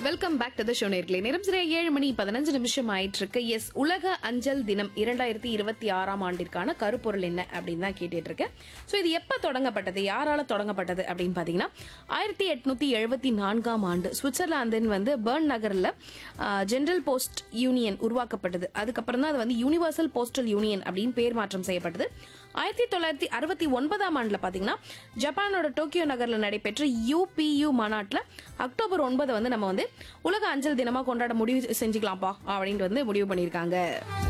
welcome back to the show நேர்களே நேரம் சரியா ஏழு மணி பதினஞ்சு நிமிஷம் ஆயிட்டு இருக்கு எஸ் உலக அஞ்சல் தினம் இரண்டாயிரத்தி இருபத்தி ஆறாம் ஆண்டிற்கான கருப்பொருள் என்ன அப்படின்னு தான் கேட்டுட்டு இருக்கேன் ஸோ இது எப்ப தொடங்கப்பட்டது யாரால தொடங்கப்பட்டது அப்படின்னு பாத்தீங்கன்னா ஆயிரத்தி எட்நூத்தி எழுபத்தி நான்காம் ஆண்டு சுவிட்சர்லாந்தின் வந்து பெர்ன் நகர்ல ஜெனரல் போஸ்ட் யூனியன் உருவாக்கப்பட்டது அதுக்கப்புறம் தான் அது வந்து யூனிவர்சல் போஸ்டல் யூனியன் அப்படின்னு பேர் மாற்றம் செய்யப்பட்டது ஆயிரத்தி தொள்ளாயிரத்தி அறுபத்தி ஒன்பதாம் ஆண்டுல பாத்தீங்கன்னா ஜப்பானோட டோக்கியோ நகர்ல நடைபெற்ற யூபியு மாநாட்டுல அக்டோபர் ஒன்பதை வந்து நம்ம வந்து உலக அஞ்சல் தினமா கொண்டாட முடிவு செஞ்சுக்கலாம்ப்பா அப்படின்ட்டு வந்து முடிவு பண்ணியிருக்காங்க